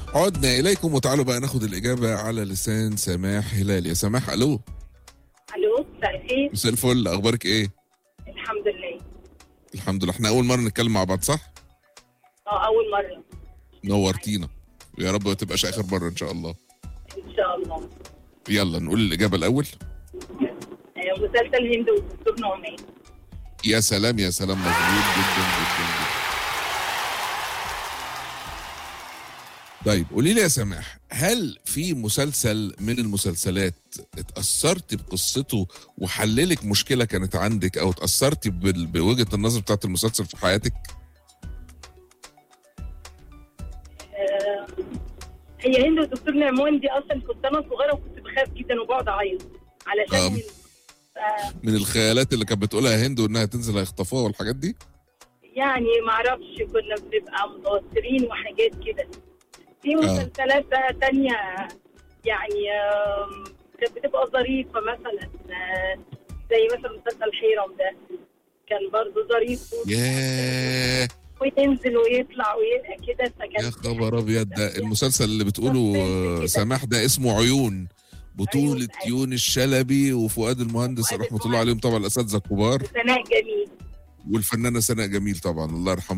عدنا إليكم وتعالوا بقى ناخد الإجابة على لسان سماح هلال يا سماح ألو الو مساء الخير مساء الفل أخبارك إيه؟ الحمد لله الحمد لله احنا أول مرة نتكلم مع بعض صح؟ اه اول مره نورتينا يا رب ما تبقاش آخر مرة إن شاء الله ان شاء الله يلا نقول الإجابة الأول آه، مسلسل هند والدكتور نعمان يا سلام يا سلام مظبوط جدا جدا جدا طيب قولي لي يا سماح هل في مسلسل من المسلسلات اتأثرت بقصته وحللك مشكلة كانت عندك أو اتأثرت بال- بوجهة النظر بتاعت المسلسل في حياتك؟ آه، هي هند والدكتور نعمان دي اصلا كنت انا صغيره وكنت بخاف جدا وبقعد اعيط علشان آه. من- آه، من الخيالات اللي كانت بتقولها هند وإنها تنزل هيخطفوها والحاجات دي؟ يعني ما اعرفش كنا بنبقى متوترين وحاجات كده في مسلسلات بقى تانية يعني آم، كانت بتبقى ظريفة مثلا آه، زي مثلا مسلسل حيرم ده كان برضه ظريف ياه وينزل ويطلع ويبقى كده فكان يا خبر ابيض ده المسلسل اللي بتقوله آه، سماح ده اسمه عيون بطولة أيوة. يون الشلبي وفؤاد المهندس وفؤاد رحمة الله عليهم طبعا الأساتذة الكبار سناء جميل والفنانة سناء جميل طبعا الله يرحمها